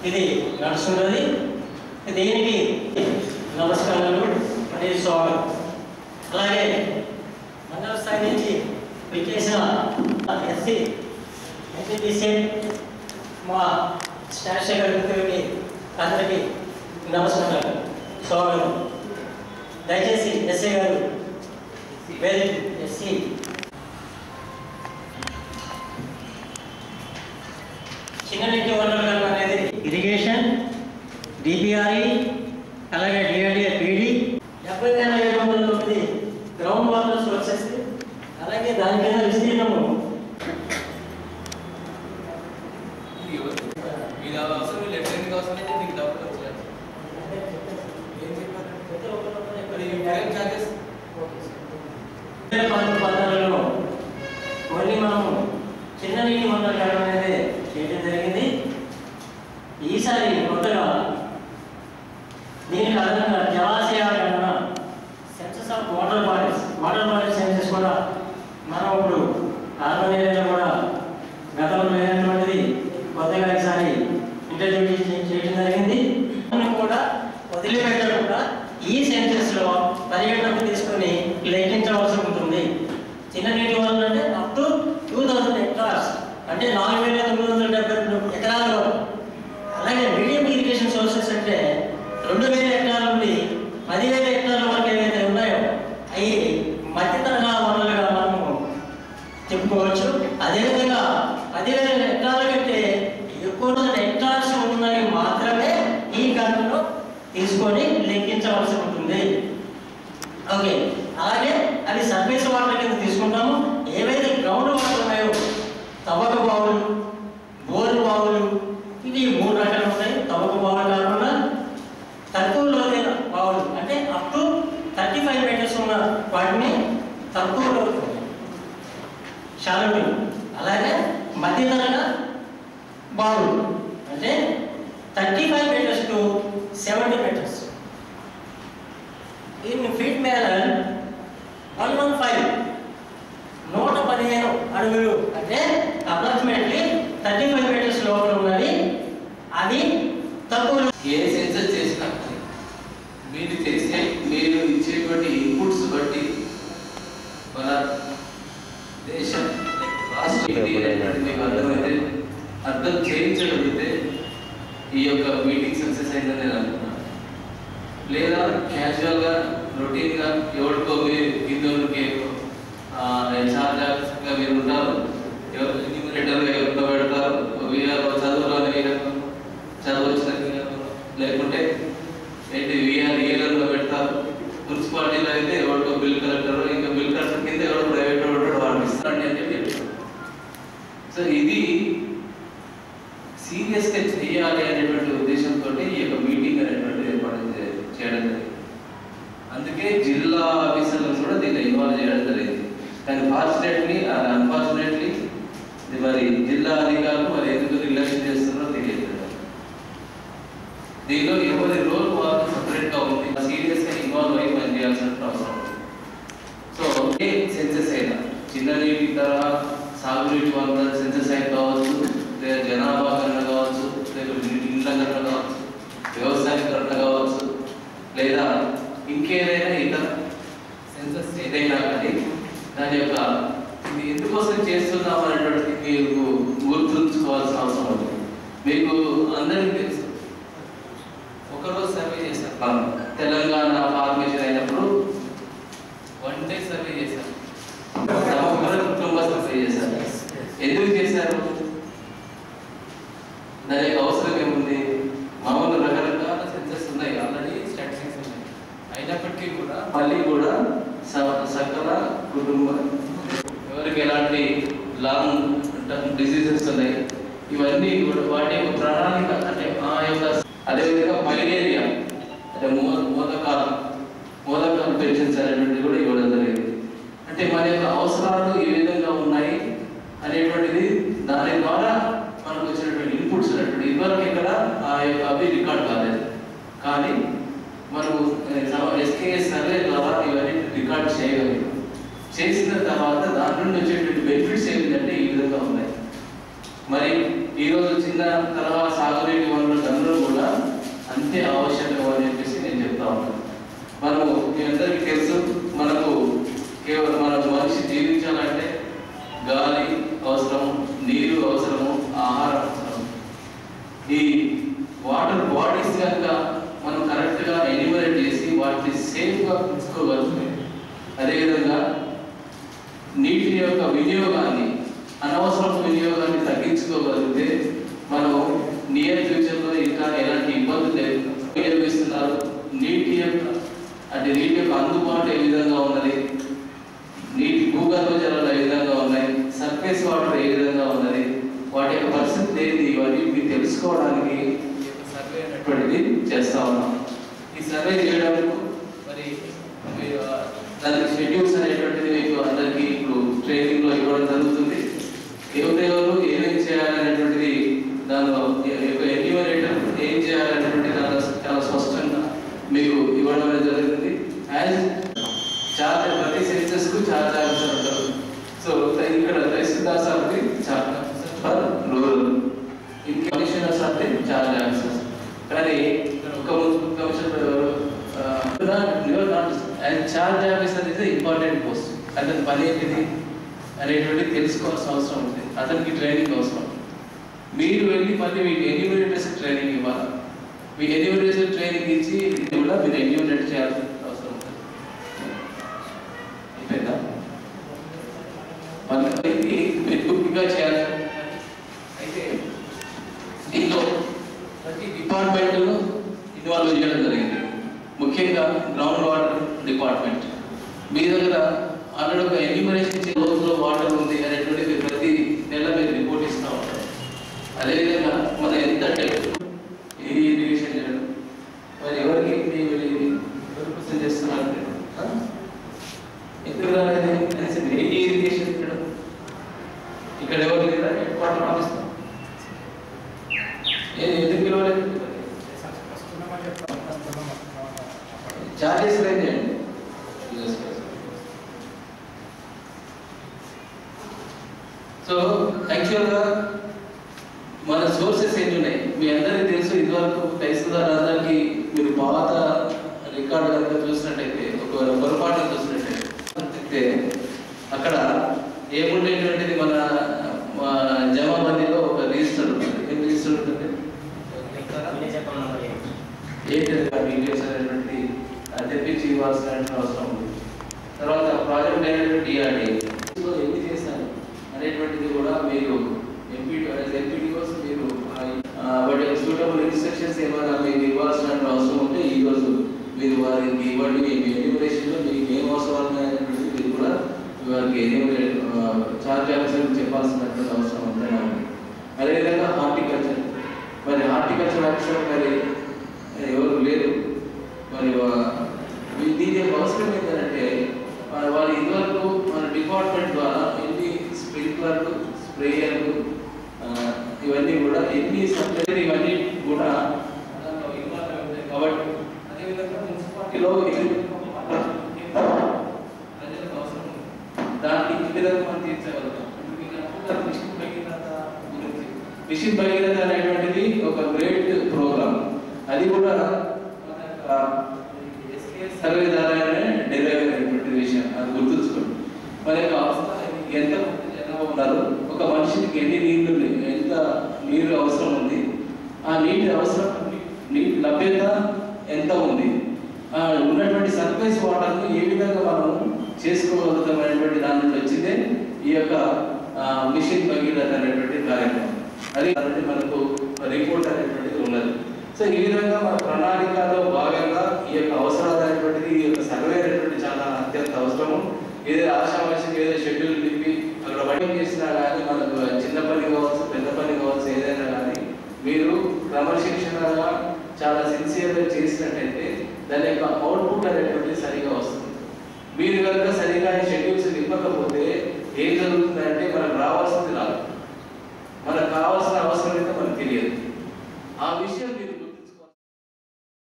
ఇది నడుస్తున్నది దీనికి నమస్కారాలు మరియు స్వాగతం అలాగే మండల స్థాయి నుంచి విచ్చేసిన ఎస్సీ ఎన్టీసీ మా స్టాఫ్ సెక్రటరీకి అందరికీ నమస్కారాలు స్వాగతం దయచేసి ఎస్ఐ గారు వేరే ఎస్సీ చిన్న నీటి వనరులు అనేది ఇరిగేషన్ డిపిఆర్ఈ అలాగే డిఆర్డిఏ పీడి డెబ్బై వేల ఏడు వందల తొమ్మిది గ్రౌండ్ వాటర్ సోర్సెస్ అలాగే దాని మీద విస్తీర్ణము మీరు అవసరం వీళ్ళు ఎట్లయినా అవసరం అయితే మీకు డబ్బులు వచ్చాయి ఏం చెప్పారు మరి ఏం చార్జెస్ పదకొండు పద్నాలుగులో మళ్ళీ మనము చిన్న నీటి వనరులు కట్టడం అనేది చేయడం జరిగింది ఈసారి కొత్తగా దీనికి అదనంగా జలాశయాల గణన census of water bodies water bodies census కూడా మనం ఇప్పుడు అర్బన్ ఏరియాలో కూడా గతంలో లేనటువంటిది కొత్తగా ఈసారి ఇంట్రడ్యూస్ చేయడం జరిగింది మనం కూడా వదిలిపెట్టకుండా ఈ సెన్సెస్ లో పర్యటనకు తీసుకొని లెక్కించవలసి ఉంటుంది చిన్న నీటి వనరులు అంటే up to two thousand hectares అంటే నాలుగు వేల తొమ్మిది వందల డెబ్బై రెండు ఎకరాల వరకు అలాగే మీడియం ఇరిగేషన్ సోర్సెస్ అంటే రెండు వేల ఎకరాల నుండి పదివేల ఎకరాల వరకు ఏవైతే ఉన్నాయో అవి మధ్య తరహా వనరులుగా మనము చెప్పుకోవచ్చు అదేవిధంగా పదివేల ఎకరాల కంటే ఎక్కువ హెక్టార్స్ ఉన్నాయి మాత్రమే ఈ గణనలో తీసుకొని లెక్కించవలసి ఉంటుంది ఓకే అలాగే అవి సర్ఫేస్ వాటర్ కింద తీసుకుంటాము ఏవైతే గ్రౌండ్ వాటర్ ఉన్నాయో తవ్వక బావులు బోరు బావులు ఇవి మూడు రకాలు ఉంటాయి తవ్వక బావులు కాకుండా తక్కువ లోతైన బావులు అంటే up to thirty five metres ఉన్న వాటిని తక్కువ లోతు షాలో అలాగే మధ్య తరగ బావులు అంటే thirty five metres to seventy metres in feet manner one one five నూట పదిహేను అడుగులు అంటే అప్రాక్సిమేట్లీ థర్టీ ఫైవ్ మీటర్స్ లోపల ఉన్నవి అవి తక్కువ ఏ సెన్సర్ చేసినా మీరు చేసే మీరు ఇచ్చేటువంటి ఇన్పుట్స్ బట్టి మన దేశం రాష్ట్రం ఏంటి అనేటువంటి మీకు అర్థమైతే అర్థం చేయించగలిగితే ఈ యొక్క మీటింగ్ సక్సెస్ అయిందని నేను అనుకున్నాను లేదా క్యాజువల్గా రొటీన్గా ఎవరికో మీరు కిందకి చార్జర్గా మీరు ఉంటారు ఎవరు న్యూమినేటర్గా ఎవరికో పెడతారు వీఆర్ చదువులోని వీఆర్ చదువు వచ్చిన వీఆర్ లేకుంటే ఏంటి వీఆర్ ఈఆర్లో పెడతారు మున్సిపాలిటీలో అయితే ఎవరికో బిల్ కలెక్టర్ ఇంకా బిల్ కలెక్టర్ కింద ఎవరో ప్రైవేట్ వాడు వాడు ఇస్తారండి అని చెప్పి చెప్తారు సో ఇది సీరియస్గా చేయాలి అనేటువంటి ఉద్దేశంతో ఈ యొక్క మీటింగ్ అనేటువంటి ఏర్పాటు చే- చేయడం జరిగింది అందుకే జిల్లా ఆఫీసర్లను కూడా దీన్ని ఇన్వాల్వ్ చేయడం జరిగింది కానీ ఫార్చునేట్లీ అన్ఫార్చునేట్లీ మరి జిల్లా అధికారులు మరి ఎందుకు నిర్లక్ష్యం చేస్తున్నారో తెలియదు దీనిలో ఎవరి రోల్ వాళ్ళు సపరేట్గా ఉంది సీరియస్గా ఇన్వాల్వ్ అయ్యి పనిచేయాల్సిన అవసరం ఉంది సో ఏ సెన్సెస్ అయినా చిన్న నీటి తరహా సాగునీటి వనరుల సెన్సెస్ అయినా కావచ్చు లేదా జనాభా గణన కావచ్చు లేకపోతే ఇండ్ల గణన కావచ్చు వ్యవసాయకరణ కావచ్చు లేదా ఇంకేదైనా ఇతర సెన్సెస్ ఏదైనా కానీ దాని యొక్క ఇది ఎందుకోసం చేస్తున్నాం అనేటువంటిది మీరు గుర్తుంచుకోవాల్సిన అవసరం ఉంది మీకు అందరికీ తెలుసు ఒకరోజు సర్వే చేశారు తెలంగాణ ఫార్మేషన్ అయినప్పుడు వన్ డే సర్వే చేశారు సమగ్ర కుటుంబ సర్వే చేశారు ఎందుకు చేశారు దాని యొక్క అవసరం ఏముంది మామూలు రకరకాల సెన్సెస్ ఉన్నాయి ఆల్రెడీ స్టాటిస్టిక్స్ ఉన్నాయి అయినప్పటికీ కూడా మళ్ళీ కూడా స- సకల కుటుంబ ఎవరికి ఎలాంటి లాంగ్ టర్మ్ డిసీజెస్ ఉన్నాయి ఇవన్నీ కూడా వాటి యొక్క ప్రణాళిక అంటే ఆ యొక్క అదేవిధంగా మైలేరియా అంటే మూ మోదకాలు మోదకాలు పెన్షన్స్ అనేటువంటిది కూడా ఇవ్వడం జరిగింది అంటే మన యొక్క అవసరాలు ఏ విధంగా ఉన్నాయి అనేటువంటిది దాని ద్వారా మనకు వచ్చినటువంటి ఇన్పుట్స్ అనేటువంటి ఇదివరకు ఇక్కడ ఆ యొక్క అవి రికార్డ్ కాలేదు కానీ మనము ఎస్కేఎస్ సర్వే ద్వారా ఇవన్నీ రికార్డ్ చేయగలిగాం చేసిన తర్వాత దాని నుండి వచ్చేటువంటి బెనిఫిట్స్ ఏమిటంటే ఈ విధంగా ఉన్నాయి మరి ఈరోజు చిన్న తరహా సాగునీటి వనరుల గమనం అందరికీ తెలుసు మనకు కేవలం మన మనిషి జీవించాలంటే గాలి అవసరం నీరు అవసరము ఆహారం అవసరం ఈ వాటర్ బాడీస్ కనుక మనం కరెక్ట్గా ఎన్యూమరేట్ చేసి వాటిని సేఫ్గా ఉంచుకోగలుగుతాం అదేవిధంగా నీటి యొక్క వినియోగాన్ని అనవసరపు వినియోగాన్ని తగ్గించుకోగలిగితే మనం నియర్ ఫ్యూచర్లో ఇంకా ఎలాంటి ఇబ్బందులు లేదు వినియోగిస్తున్నారు నీటి యొక్క అంటే నీటి యొక్క అందుబాటు ఏ విధంగా ఉన్నది నీటి భూగర్భ జలాలు ఏ విధంగా ఉన్నాయి సర్ఫేస్ వాటర్ ఏ విధంగా ఉన్నది వాటి యొక్క పరిస్థితి ఏంటి ఇవన్నీ మీకు తెలుసుకోవడానికి ఈ యొక్క సర్వే అనేటువంటిది చేస్తా ఉన్నాం ఈ సర్వే చేయడానికి మరి మీరు, ఆ, దానికి షెడ్యూల్స్ అనేటువంటిది మీకు అందరికీ ఇప్పుడు ట్రైనింగ్ లో ఇవ్వడం జరుగుతుంది ఎవరెవరు ఏమేమి చేయాలనేటువంటిది దానిలో ఎన్యూమరేటర్ ఏం చేయాలనేటువంటి దానిలో చాలా స్పష్టంగా మీకు ఇవ్వడం అనేది జరుగుతుంది యాజ్ చార్జ్ ప్రతి సెన్సెస్ కు చార్జ్ ఆఫీసర్ ఉంటారు సో ఇక్కడ తహసీల్దార్ సార్కి charge officer for rural in commissioner సార్కి చార్జ్ ఆఫీసర్ కానీ ఇక్కడ ఒక మున్సిపల్ కమిషనర్ ఎవరు charge officer is important post అతని పని ఏంటిది అనేటువంటిది తెలుసుకోవాల్సిన అవసరం ఉంది అతనికి ట్రైనింగ్ అవసరం మీరు వెళ్ళి మళ్ళీ మీకు ఎన్యూమినేటర్స్ ట్రైనింగ్ ఇవ్వాలి మీకు ఎన్యూమినేషన్ ట్రైనింగ్ ఇచ్చి ఇది కూడా మీరు ఎన్యూమినేట్ చేయాల్సిన అవసరం ఉంటుంది అయిపోయిందా మళ్ళీ ఇది మీరు గుర్తుగా చేయాలి అయితే దీనిలో ప్రతి డిపార్ట్మెంట్ను ఇన్వాల్వ్ చేయడం జరిగింది ముఖ్యంగా గ్రౌండ్ వాటర్ డిపార్ట్మెంట్ మీ దగ్గర ఆల్రెడీ ఒక ఎన్యూమరేషన్ రోజులో వాటర్ ఉంది అనేటువంటిది ప్రతి నెల మీరు రిపోర్ట్ ఇస్తూ ఉంటారు అదేవిధంగా మన ఎంత డెప్త్ ఏ ఇరిగేషన్ చేయడం మరి ఎవరికి మీరు ఎవరు క్వశ్చన్ చేస్తున్నారు ఆ? ఎందుకు రాలేదు అనేసి ఏ ఇరిగేషన్ ఇక్కడ ఇక్కడ ఎవరు లేదా హెడ్ క్వార్టర్ ఆఫీస్ ఏ ఎందుకు పిలవలేదు చార్జెస్ రేంజ్ చేయండి సో యాక్చువల్గా మన సోర్సెస్ ఏంటి ఉన్నాయి మీ అందరికీ తెలుసు ఇదివరకు తహసీల్దార్ అందరికీ మీరు పాత రికార్డు కనుక చూసినట్టయితే ఒక పొరపాటు చూసినట్టయితే అక్కడ ఏముండేటువంటిది మన మన జమాబందీలో ఒక రిజిస్టర్ ఉంటుంది ఏం రిజిస్టర్ ఉంటుంది ఏంటి డీటెయిల్స్ అనేటువంటి అది తెప్పించి ఇవ్వాల్సిన అవసరం ఉంది తర్వాత ప్రాజెక్ట్ డైరెక్టర్ డిఆర్డి ఎన్ని చేశాను అనేటువంటిది కూడా మీరు ఎంపీ ఎంపీటీ కోసం మీరు ఆ, వాటి సూటబుల్ ఇన్స్ట్రక్షన్స్ ఏమైనా మీకు ఇవ్వాల్సిన అవసరం ఉంటే ఈ రోజు మీరు వారికి ఇవ్వండి మీ ఎన్యూమరేషన్లో మీకు ఏం అవసరాలు ఉన్నాయనేటువంటిది మీరు కూడా వారికి ఎన్యూమరేట్ చార్జ్ ఆఫీసర్ చెప్పాల్సినటువంటి అవసరం ఉంటేనే ఉంది అదేవిధంగా హార్టికల్చర్ మరి హార్టికల్చర్ ఆఫీసర్ మరి ఎవరు లేరు మరి వా- వీ- దీని యొక్క అవసరం ఏంటంటే మన వాళ్ళు ఇదివరకు మన డిపార్ట్మెంట్ ద్వారా ఎన్ని స్ప్రింక్లర్లు స్ప్రేయర్లు ఆ, ఇవన్నీ కూడా ఎన్ని సప్లై ఇవన్నీ కూడా దాంట్లో involve అయి ఉంటాయి కాబట్టి అదేవిధంగా మున్సిపాలిటీలో ఎన్ని ప్రజలకు అవసరం ఉంది. దాన్ని ఈ విధంగా మనం తీర్చగలుగుతాం ఇప్పుడు మీకు అనుకుంటారు మిషన్ భగీరథ గురించి. మిషన్ భగీరథ అనేటువంటిది ఒక గ్రేట్ ప్రోగ్రామ్ అది కూడా మన యొక్క ఎస్కేఎస్ సర్వే ద్వారానే డెరైవ్ అయినటువంటి విషయం అది గుర్తుంచుకోండి మన యొక్క అవసరం ఎంత మంది జనాభా ఉన్నారు ఒక మనిషికి ఎన్ని నీళ్లు ఎంత నీరు అవసరం ఉంది ఆ నీటి అవసరం నీటి లభ్యత ఎంత ఉంది ఆ ఉన్నటువంటి సర్ఫేస్ వాటర్ను ఏ విధంగా మనం చేసుకోగలుగుతాం అనేటువంటి దాని నుండి వచ్చిందే ఈ యొక్క ఆ, మిషన్ భగీరథ అనేటువంటి కార్యక్రమం అది కాబట్టి మనకు రిపోర్ట్ అనేటువంటిది ఉన్నది సో ఈ విధంగా మన ప్రణాళికలో భాగంగా ఈ యొక్క అవసరాలు అనేటువంటిది ఈ యొక్క సర్వే అనేటువంటి చాలా అత్యంత అవసరము ఏదో ఆశావాసి ఏదో షెడ్యూల్ తిప్పి అక్కడ బయట చేసినా కానీ మనకు చిన్న పని కావచ్చు పెద్ద పని కావచ్చు ఏదైనా కానీ మీరు క్రమశిక్షణగా చాలా సిన్సియర్గా చేసినట్టయితే దాని యొక్క అవుట్పుట్ అనేటువంటిది సరిగా వస్తుంది మీరు కనుక సరిగా షెడ్యూల్స్ నింపకపోతే ఏం జరుగుతుందంటే మనకు రావాల్సింది రాదు మనకు కావాల్సిన